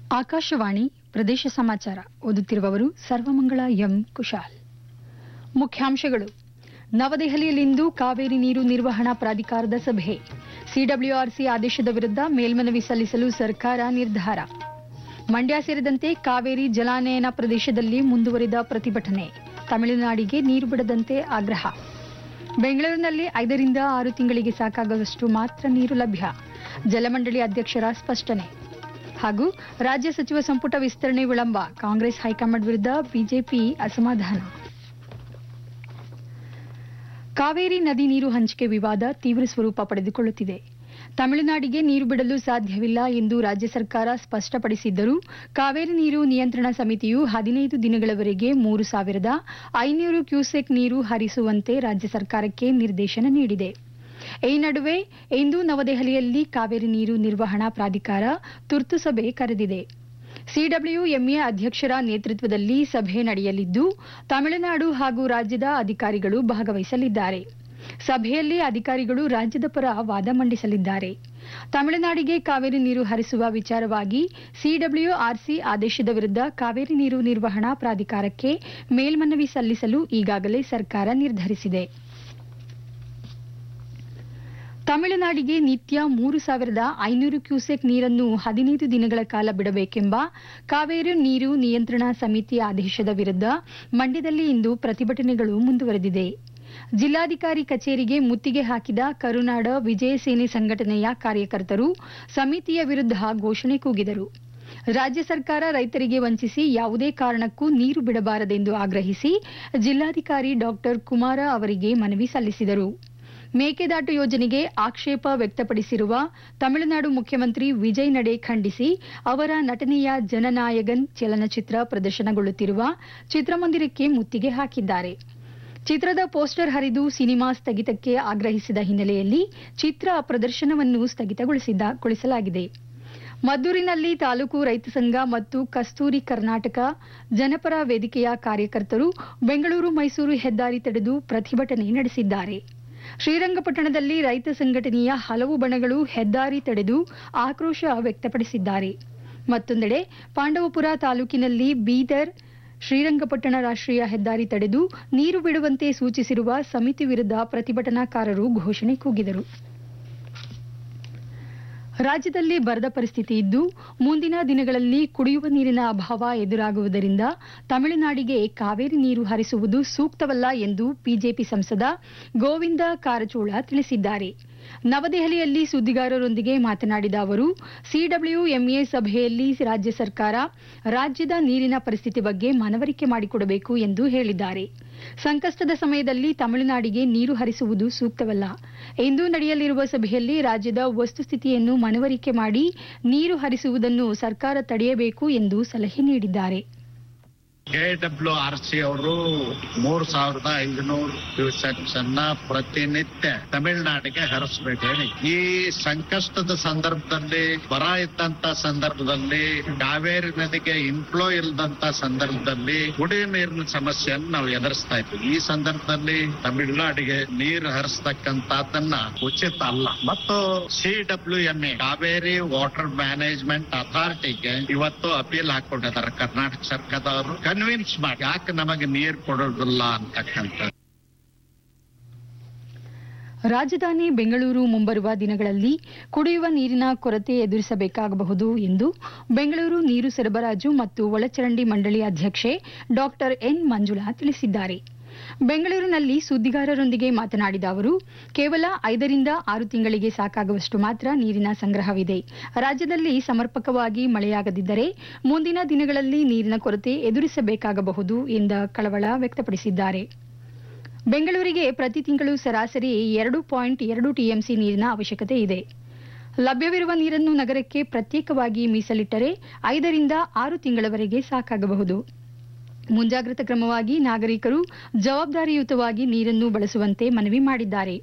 ಆಕಾಶವಾಣಿ ಪ್ರದೇಶ ಸಮಾಚಾರ ಓದುತ್ತಿರುವವರು ಸರ್ವಮಂಗಳ ಎಂ ಕುಶಾಲ್ ಮುಖ್ಯಾಂಶಗಳು ನವದೆಹಲಿಯಲ್ಲಿಂದು ಕಾವೇರಿ ನೀರು ನಿರ್ವಹಣಾ ಪ್ರಾಧಿಕಾರದ ಸಭೆ ಸಿಡಬ್ಲ್ಯೂಆರ್ಸಿ ಆದೇಶದ ವಿರುದ್ಧ ಮೇಲ್ಮನವಿ ಸಲ್ಲಿಸಲು ಸರ್ಕಾರ ನಿರ್ಧಾರ ಮಂಡ್ಯ ಸೇರಿದಂತೆ ಕಾವೇರಿ ಜಲಾನಯನ ಪ್ರದೇಶದಲ್ಲಿ ಮುಂದುವರಿದ ಪ್ರತಿಭಟನೆ ತಮಿಳುನಾಡಿಗೆ ನೀರು ಬಿಡದಂತೆ ಆಗ್ರಹ ಬೆಂಗಳೂರಿನಲ್ಲಿ ಐದರಿಂದ ಆರು ತಿಂಗಳಿಗೆ ಸಾಕಾಗುವಷ್ಟು ಮಾತ್ರ ನೀರು ಲಭ್ಯ ಜಲಮಂಡಳಿ ಅಧ್ಯಕ್ಷರ ಸ್ಪಷ್ಟನೆ ಹಾಗೂ ರಾಜ್ಯ ಸಚಿವ ಸಂಪುಟ ವಿಸ್ತರಣೆ ವಿಳಂಬ ಕಾಂಗ್ರೆಸ್ ಹೈಕಮಾಂಡ್ ವಿರುದ್ಧ ಬಿಜೆಪಿ ಅಸಮಾಧಾನ ಕಾವೇರಿ ನದಿ ನೀರು ಹಂಚಿಕೆ ವಿವಾದ ತೀವ್ರ ಸ್ವರೂಪ ಪಡೆದುಕೊಳ್ಳುತ್ತಿದೆ ತಮಿಳುನಾಡಿಗೆ ನೀರು ಬಿಡಲು ಸಾಧ್ಯವಿಲ್ಲ ಎಂದು ರಾಜ್ಯ ಸರ್ಕಾರ ಸ್ಪಷ್ಟಪಡಿಸಿದ್ದರೂ ಕಾವೇರಿ ನೀರು ನಿಯಂತ್ರಣ ಸಮಿತಿಯು ಹದಿನೈದು ದಿನಗಳವರೆಗೆ ಮೂರು ಸಾವಿರದ ಐನೂರು ಕ್ಯೂಸೆಕ್ ನೀರು ಹರಿಸುವಂತೆ ರಾಜ್ಯ ಸರ್ಕಾರಕ್ಕೆ ನಿರ್ದೇಶನ ನೀಡಿದೆ ಈ ನಡುವೆ ಇಂದು ನವದೆಹಲಿಯಲ್ಲಿ ಕಾವೇರಿ ನೀರು ನಿರ್ವಹಣಾ ಪ್ರಾಧಿಕಾರ ತುರ್ತು ಸಭೆ ಕರೆದಿದೆ ಸಿಡಬ್ಲ್ಯೂಎಂಎ ಅಧ್ಯಕ್ಷರ ನೇತೃತ್ವದಲ್ಲಿ ಸಭೆ ನಡೆಯಲಿದ್ದು ತಮಿಳುನಾಡು ಹಾಗೂ ರಾಜ್ಯದ ಅಧಿಕಾರಿಗಳು ಭಾಗವಹಿಸಲಿದ್ದಾರೆ ಸಭೆಯಲ್ಲಿ ಅಧಿಕಾರಿಗಳು ರಾಜ್ಯದ ಪರ ವಾದ ಮಂಡಿಸಲಿದ್ದಾರೆ ತಮಿಳುನಾಡಿಗೆ ಕಾವೇರಿ ನೀರು ಹರಿಸುವ ವಿಚಾರವಾಗಿ ಸಿಡಬ್ಲ್ಯೂಆರ್ಸಿ ಆದೇಶದ ವಿರುದ್ಧ ಕಾವೇರಿ ನೀರು ನಿರ್ವಹಣಾ ಪ್ರಾಧಿಕಾರಕ್ಕೆ ಮೇಲ್ಮನವಿ ಸಲ್ಲಿಸಲು ಈಗಾಗಲೇ ಸರ್ಕಾರ ನಿರ್ಧರಿಸಿದೆ ತಮಿಳುನಾಡಿಗೆ ನಿತ್ಯ ಮೂರು ಸಾವಿರದ ಐನೂರು ಕ್ಯೂಸೆಕ್ ನೀರನ್ನು ಹದಿನೈದು ದಿನಗಳ ಕಾಲ ಬಿಡಬೇಕೆಂಬ ಕಾವೇರಿ ನೀರು ನಿಯಂತ್ರಣ ಸಮಿತಿ ಆದೇಶದ ವಿರುದ್ಧ ಮಂಡ್ಯದಲ್ಲಿ ಇಂದು ಪ್ರತಿಭಟನೆಗಳು ಮುಂದುವರೆದಿದೆ ಜಿಲ್ಲಾಧಿಕಾರಿ ಕಚೇರಿಗೆ ಮುತ್ತಿಗೆ ಹಾಕಿದ ಕರುನಾಡ ವಿಜಯ ಸೇನೆ ಸಂಘಟನೆಯ ಕಾರ್ಯಕರ್ತರು ಸಮಿತಿಯ ವಿರುದ್ಧ ಘೋಷಣೆ ಕೂಗಿದರು ರಾಜ್ಯ ಸರ್ಕಾರ ರೈತರಿಗೆ ವಂಚಿಸಿ ಯಾವುದೇ ಕಾರಣಕ್ಕೂ ನೀರು ಬಿಡಬಾರದೆಂದು ಆಗ್ರಹಿಸಿ ಜಿಲ್ಲಾಧಿಕಾರಿ ಡಾಕ್ಟರ್ ಕುಮಾರ ಅವರಿಗೆ ಮನವಿ ಸಲ್ಲಿಸಿದರು ಮೇಕೆದಾಟು ಯೋಜನೆಗೆ ಆಕ್ಷೇಪ ವ್ಯಕ್ತಪಡಿಸಿರುವ ತಮಿಳುನಾಡು ಮುಖ್ಯಮಂತ್ರಿ ವಿಜಯ್ ನಡೆ ಖಂಡಿಸಿ ಅವರ ನಟನೆಯ ಜನನಾಯಗನ್ ಚಲನಚಿತ್ರ ಪ್ರದರ್ಶನಗೊಳ್ಳುತ್ತಿರುವ ಚಿತ್ರಮಂದಿರಕ್ಕೆ ಮುತ್ತಿಗೆ ಹಾಕಿದ್ದಾರೆ ಚಿತ್ರದ ಪೋಸ್ಟರ್ ಹರಿದು ಸಿನಿಮಾ ಸ್ಥಗಿತಕ್ಕೆ ಆಗ್ರಹಿಸಿದ ಹಿನ್ನೆಲೆಯಲ್ಲಿ ಚಿತ್ರ ಪ್ರದರ್ಶನವನ್ನು ಸ್ಥಗಿತಗೊಳಿಸಲಾಗಿದೆ ಮದ್ದೂರಿನಲ್ಲಿ ತಾಲೂಕು ರೈತ ಸಂಘ ಮತ್ತು ಕಸ್ತೂರಿ ಕರ್ನಾಟಕ ಜನಪರ ವೇದಿಕೆಯ ಕಾರ್ಯಕರ್ತರು ಬೆಂಗಳೂರು ಮೈಸೂರು ಹೆದ್ದಾರಿ ತಡೆದು ಪ್ರತಿಭಟನೆ ನಡೆಸಿದ್ದಾರೆ ಶ್ರೀರಂಗಪಟ್ಟಣದಲ್ಲಿ ರೈತ ಸಂಘಟನೆಯ ಹಲವು ಬಣಗಳು ಹೆದ್ದಾರಿ ತಡೆದು ಆಕ್ರೋಶ ವ್ಯಕ್ತಪಡಿಸಿದ್ದಾರೆ ಮತ್ತೊಂದೆಡೆ ಪಾಂಡವಪುರ ತಾಲೂಕಿನಲ್ಲಿ ಬೀದರ್ ಶ್ರೀರಂಗಪಟ್ಟಣ ರಾಷ್ಟ್ರೀಯ ಹೆದ್ದಾರಿ ತಡೆದು ನೀರು ಬಿಡುವಂತೆ ಸೂಚಿಸಿರುವ ಸಮಿತಿ ವಿರುದ್ಧ ಪ್ರತಿಭಟನಾಕಾರರು ಘೋಷಣೆ ಕೂಗಿದರು ರಾಜ್ಯದಲ್ಲಿ ಬರದ ಪರಿಸ್ಥಿತಿ ಇದ್ದು ಮುಂದಿನ ದಿನಗಳಲ್ಲಿ ಕುಡಿಯುವ ನೀರಿನ ಅಭಾವ ಎದುರಾಗುವುದರಿಂದ ತಮಿಳುನಾಡಿಗೆ ಕಾವೇರಿ ನೀರು ಹರಿಸುವುದು ಸೂಕ್ತವಲ್ಲ ಎಂದು ಬಿಜೆಪಿ ಸಂಸದ ಗೋವಿಂದ ಕಾರಜೋಳ ತಿಳಿಸಿದ್ದಾರೆ ನವದೆಹಲಿಯಲ್ಲಿ ಸುದ್ದಿಗಾರರೊಂದಿಗೆ ಮಾತನಾಡಿದ ಅವರು ಸಿಡಬ್ಲ್ಯೂಎಂಎ ಸಭೆಯಲ್ಲಿ ರಾಜ್ಯ ಸರ್ಕಾರ ರಾಜ್ಯದ ನೀರಿನ ಪರಿಸ್ಥಿತಿ ಬಗ್ಗೆ ಮನವರಿಕೆ ಮಾಡಿಕೊಡಬೇಕು ಎಂದು ಹೇಳಿದ್ದಾರೆ ಸಂಕಷ್ಟದ ಸಮಯದಲ್ಲಿ ತಮಿಳುನಾಡಿಗೆ ನೀರು ಹರಿಸುವುದು ಸೂಕ್ತವಲ್ಲ ಇಂದು ನಡೆಯಲಿರುವ ಸಭೆಯಲ್ಲಿ ರಾಜ್ಯದ ವಸ್ತುಸ್ಥಿತಿಯನ್ನು ಮನವರಿಕೆ ಮಾಡಿ ನೀರು ಹರಿಸುವುದನ್ನು ಸರ್ಕಾರ ತಡೆಯಬೇಕು ಎಂದು ಸಲಹೆ ನೀಡಿದ್ದಾರೆ ಕೆಡಬ್ಲ್ಯೂ ಆರ್ ಸಿ ಅವರು ಮೂರ್ ಸಾವಿರದ ಐದುನೂರು ಕ್ಯೂಸೆಕ್ಸ್ ಅನ್ನ ಪ್ರತಿನಿತ್ಯ ತಮಿಳುನಾಡಿಗೆ ಹರಿಸಬೇಕು ಹೇಳಿ ಈ ಸಂಕಷ್ಟದ ಸಂದರ್ಭದಲ್ಲಿ ಬರ ಇದ್ದಂತ ಸಂದರ್ಭದಲ್ಲಿ ಕಾವೇರಿ ನದಿಗೆ ಇನ್ಫ್ಲೋ ಇಲ್ಲದಂತ ಸಂದರ್ಭದಲ್ಲಿ ಕುಡಿಯುವ ನೀರಿನ ಸಮಸ್ಯೆಯನ್ನು ನಾವು ಎದುರಿಸ್ತಾ ಇದ್ವಿ ಈ ಸಂದರ್ಭದಲ್ಲಿ ತಮಿಳುನಾಡಿಗೆ ನೀರು ಹರಿಸ್ತಕ್ಕಂತದನ್ನ ಉಚಿತ ಅಲ್ಲ ಮತ್ತು C W M A Kaveri water management ಅಥಾರಿಟಿಗೆ ಇವತ್ತು ಅಪೀಲ್ ಹಾಕೊಂಡಿದ್ದಾರೆ ಕರ್ನಾಟಕ ಸರ್ಕಾರದವರು ಕನ್ವಿನ್ಸ್ ಮಾಡಿ ಯಾಕೆ ನಮಗೆ ನೀರು ಕೊಡೋದಿಲ್ಲ ಅಂತಕ್ಕಂಥ ರಾಜಧಾನಿ ಬೆಂಗಳೂರು ಮುಂಬರುವ ದಿನಗಳಲ್ಲಿ ಕುಡಿಯುವ ನೀರಿನ ಕೊರತೆ ಎದುರಿಸಬೇಕಾಗಬಹುದು ಎಂದು ಬೆಂಗಳೂರು ನೀರು ಸರಬರಾಜು ಮತ್ತು ಒಳಚರಂಡಿ ಮಂಡಳಿ ಅಧ್ಯಕ್ಷೆ ಡಾಕ್ಟರ್ ಎನ್ ಮಂಜುಳಾ ತಿಳಿಸಿದ್ದಾರೆ ಬೆಂಗಳೂರಿನಲ್ಲಿ ಸುದ್ದಿಗಾರರೊಂದಿಗೆ ಮಾತನಾಡಿದ ಅವರು ಕೇವಲ ಐದರಿಂದ ಆರು ತಿಂಗಳಿಗೆ ಸಾಕಾಗುವಷ್ಟು ಮಾತ್ರ ನೀರಿನ ಸಂಗ್ರಹವಿದೆ ರಾಜ್ಯದಲ್ಲಿ ಸಮರ್ಪಕವಾಗಿ ಮಳೆಯಾಗದಿದ್ದರೆ ಮುಂದಿನ ದಿನಗಳಲ್ಲಿ ನೀರಿನ ಕೊರತೆ ಎದುರಿಸಬೇಕಾಗಬಹುದು ಎಂದ ಕಳವಳ ವ್ಯಕ್ತಪಡಿಸಿದ್ದಾರೆ ಬೆಂಗಳೂರಿಗೆ ಪ್ರತಿ ತಿಂಗಳು ಸರಾಸರಿ ಎರಡು ಪಾಯಿಂಟ್ ಎರಡು ಟಿಎಂಸಿ ನೀರಿನ ಅವಶ್ಯಕತೆ ಇದೆ ಲಭ್ಯವಿರುವ ನೀರನ್ನು ನಗರಕ್ಕೆ ಪ್ರತ್ಯೇಕವಾಗಿ ಮೀಸಲಿಟ್ಟರೆ ಐದರಿಂದ ಆರು ತಿಂಗಳವರೆಗೆ ಸಾಕಾಗಬಹುದು ಮುಂಜಾಗ್ರತಾ ಕ್ರಮವಾಗಿ ನಾಗರಿಕರು ಜವಾಬ್ದಾರಿಯುತವಾಗಿ ನೀರನ್ನು ಬಳಸುವಂತೆ ಮನವಿ ಮಾಡಿದ್ದಾರೆ